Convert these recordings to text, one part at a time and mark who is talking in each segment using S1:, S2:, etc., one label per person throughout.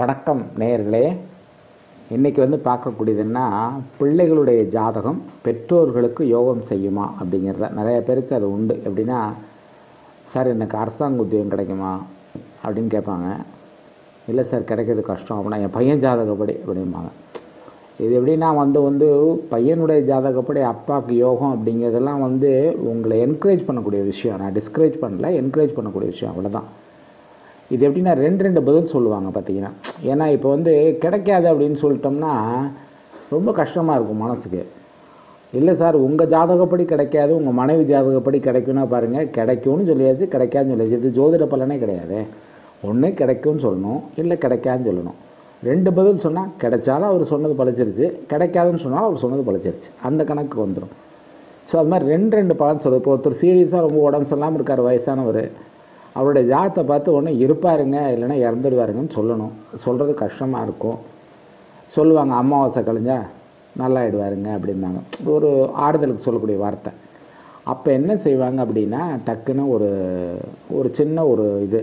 S1: வணக்கம் நேயர்களே இன்றைக்கி வந்து பார்க்கக்கூடியதுன்னா பிள்ளைகளுடைய ஜாதகம் பெற்றோர்களுக்கு யோகம் செய்யுமா அப்படிங்கிறத நிறைய பேருக்கு அது உண்டு எப்படின்னா சார் எனக்கு அரசாங்க உத்தியோகம் கிடைக்குமா அப்படின்னு கேட்பாங்க இல்லை சார் கிடைக்கிறது கஷ்டம் அப்படின்னா என் பையன் ஜாதகப்படி அப்படிம்பாங்க இது எப்படின்னா வந்து வந்து பையனுடைய ஜாதகப்படி அப்பாவுக்கு யோகம் அப்படிங்கிறதெல்லாம் வந்து உங்களை என்கரேஜ் பண்ணக்கூடிய விஷயம் நான் டிஸ்கரேஜ் பண்ணல என்கரேஜ் பண்ணக்கூடிய விஷயம் அவ்வளோதான் இது எப்படின்னா ரெண்டு ரெண்டு பதில் சொல்லுவாங்க பார்த்தீங்கன்னா ஏன்னா இப்போ வந்து கிடைக்காது அப்படின்னு சொல்லிட்டோம்னா ரொம்ப கஷ்டமாக இருக்கும் மனசுக்கு இல்லை சார் உங்கள் ஜாதகப்படி கிடைக்காது உங்கள் மனைவி ஜாதகப்படி கிடைக்கும்னா பாருங்கள் கிடைக்கும்னு சொல்லியாச்சு கிடைக்காதுன்னு சொல்லியாச்சு இது ஜோதிட பலனே கிடையாது ஒன்று கிடைக்கும்னு சொல்லணும் இல்லை கிடைக்காதுன்னு சொல்லணும் ரெண்டு பதில் சொன்னால் கிடைச்சாலும் அவர் சொன்னது பழிச்சிருச்சு கிடைக்காதுன்னு சொன்னாலும் அவர் சொன்னது பழிச்சிருச்சு அந்த கணக்கு வந்துடும் ஸோ அது மாதிரி ரெண்டு ரெண்டு பலன் சொல்லுது இப்போ ஒருத்தர் சீரியஸாக ரொம்ப உடம்பு சரியில்லாமல் இருக்கார் வயசானவர் அவருடைய ஜாதத்தை பார்த்து ஒன்று இருப்பாருங்க இல்லைன்னா இறந்துடுவாருங்கன்னு சொல்லணும் சொல்கிறது கஷ்டமாக இருக்கும் சொல்லுவாங்க அமாவாசை கழிஞ்சா நல்லாயிடுவாருங்க அப்படிம்பாங்க ஒரு ஆறுதலுக்கு சொல்லக்கூடிய வார்த்தை அப்போ என்ன செய்வாங்க அப்படின்னா டக்குன்னு ஒரு ஒரு சின்ன ஒரு இது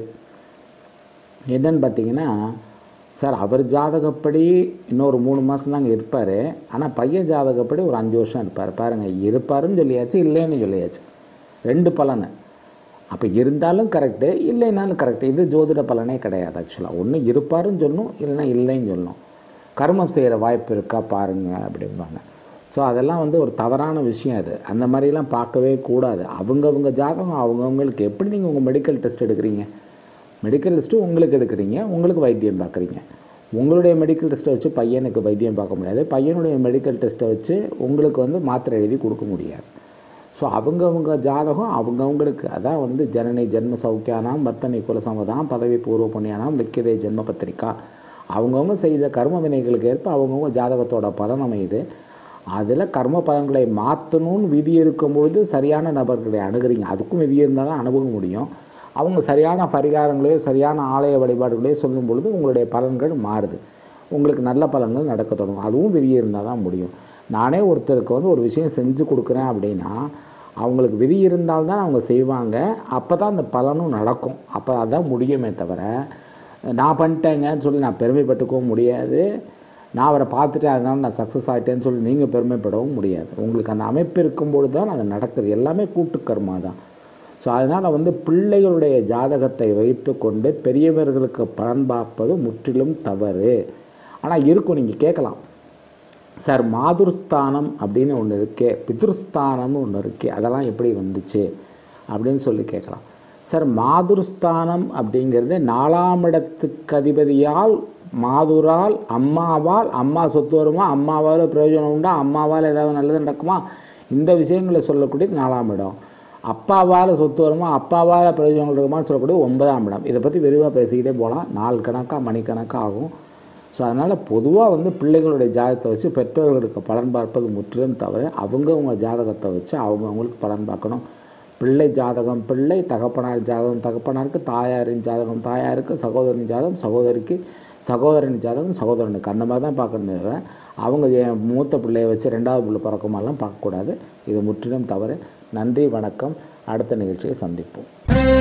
S1: என்னன்னு பார்த்தீங்கன்னா சார் அவர் ஜாதகப்படி இன்னொரு மூணு மாதம் தாங்க இருப்பார் ஆனால் பையன் ஜாதகப்படி ஒரு அஞ்சு வருஷம் இருப்பார் பாருங்கள் இருப்பாருன்னு சொல்லியாச்சு இல்லைன்னு சொல்லியாச்சு ரெண்டு பலனை அப்போ இருந்தாலும் கரெக்டு இல்லைனாலும் கரெக்டு இது ஜோதிட பலனே கிடையாது ஆக்சுவலாக ஒன்று இருப்பாருன்னு சொல்லணும் இல்லைன்னா இல்லைன்னு சொல்லணும் கர்மம் செய்கிற வாய்ப்பு இருக்கா பாருங்க அப்படிம்பாங்க ஸோ அதெல்லாம் வந்து ஒரு தவறான விஷயம் அது அந்த மாதிரிலாம் பார்க்கவே கூடாது அவங்கவுங்க ஜாதகம் அவங்கவுங்களுக்கு எப்படி நீங்கள் உங்கள் மெடிக்கல் டெஸ்ட் எடுக்கிறீங்க மெடிக்கல் டெஸ்ட்டு உங்களுக்கு எடுக்கிறீங்க உங்களுக்கு வைத்தியம் பார்க்குறீங்க உங்களுடைய மெடிக்கல் டெஸ்ட்டை வச்சு பையனுக்கு வைத்தியம் பார்க்க முடியாது பையனுடைய மெடிக்கல் டெஸ்ட்டை வச்சு உங்களுக்கு வந்து மாத்திரை எழுதி கொடுக்க முடியாது ஸோ அவங்கவுங்க ஜாதகம் அவங்கவுங்களுக்கு அதான் வந்து ஜனனி ஜென்ம சௌக்கியானாம் பத்தனை குலசமதாம் பதவி பூர்வ புண்ணியானாம் லிக்கிதே ஜென்ம பத்திரிக்கா அவங்கவுங்க செய்த கர்ம வினைகளுக்கு ஏற்ப அவங்கவுங்க ஜாதகத்தோட பலன் அமையுது அதில் கர்ம பலன்களை மாற்றணும்னு விதி இருக்கும்பொழுது சரியான நபர்களை அணுகிறீங்க அதுக்கும் விதி இருந்தால் தான் அணுக முடியும் அவங்க சரியான பரிகாரங்களையோ சரியான ஆலய வழிபாடுகளையோ சொல்லும் பொழுது உங்களுடைய பலன்கள் மாறுது உங்களுக்கு நல்ல பலன்கள் நடக்க தொடங்கும் அதுவும் விதி இருந்தால் தான் முடியும் நானே ஒருத்தருக்கு வந்து ஒரு விஷயம் செஞ்சு கொடுக்குறேன் அப்படின்னா அவங்களுக்கு விதி இருந்தால்தான் அவங்க செய்வாங்க அப்போ தான் அந்த பலனும் நடக்கும் அப்போ அதான் முடியுமே தவிர நான் பண்ணிட்டேங்கன்னு சொல்லி நான் பெருமைப்பட்டுக்கவும் முடியாது நான் அவரை பார்த்துட்டேன் அதனால நான் சக்ஸஸ் ஆகிட்டேன்னு சொல்லி நீங்கள் பெருமைப்படவும் முடியாது உங்களுக்கு அந்த அமைப்பு இருக்கும்பொழுது தான் அது நடக்குது எல்லாமே கூட்டு கர்மா தான் ஸோ அதனால் வந்து பிள்ளைகளுடைய ஜாதகத்தை வைத்து கொண்டு பெரியவர்களுக்கு பலன் பார்ப்பது முற்றிலும் தவறு ஆனால் இருக்கும் நீங்கள் கேட்கலாம் சார் மாதுர்ஸ்தானம் அப்படின்னு ஒன்று இருக்கே பிதுர்ஸ்தானம்னு ஒன்று இருக்கே அதெல்லாம் எப்படி வந்துச்சு அப்படின்னு சொல்லி கேட்கலாம் சார் மாதுர்ஸ்தானம் அப்படிங்கிறது நாலாம் இடத்துக்கு அதிபதியால் மாதுரால் அம்மாவால் அம்மா சொத்து வருமா அம்மாவால் பிரயோஜனம் உண்டா அம்மாவால் ஏதாவது நல்லது நடக்குமா இந்த விஷயங்களை சொல்லக்கூடியது நாலாம் இடம் அப்பாவால் சொத்து வருமா அப்பாவால் பிரயோஜனங்கள் இருக்குமான்னு சொல்லக்கூடிய ஒன்பதாம் இடம் இதை பற்றி விரிவாக பேசிக்கிட்டே போகலாம் நாள் கணக்காக மணிக்கணக்காக ஆகும் ஸோ அதனால் பொதுவாக வந்து பிள்ளைகளுடைய ஜாதகத்தை வச்சு பெற்றோர்களுக்கு பலன் பார்ப்பது முற்றிலும் தவிர அவங்கவுங்க ஜாதகத்தை வச்சு அவங்கவுங்களுக்கு பலன் பார்க்கணும் பிள்ளை ஜாதகம் பிள்ளை தகப்பனார் ஜாதகம் தகப்பனாருக்கு தாயாரின் ஜாதகம் தாயாருக்கு சகோதரன் ஜாதகம் சகோதரிக்கு சகோதரன் ஜாதகம் சகோதரனுக்கு அந்த மாதிரி தான் பார்க்கணுமே தவிர அவங்க என் மூத்த பிள்ளையை வச்சு ரெண்டாவது பிள்ளை பிறக்கமாலாம் பார்க்கக்கூடாது இது முற்றிலும் தவறு நன்றி வணக்கம் அடுத்த நிகழ்ச்சியை சந்திப்போம்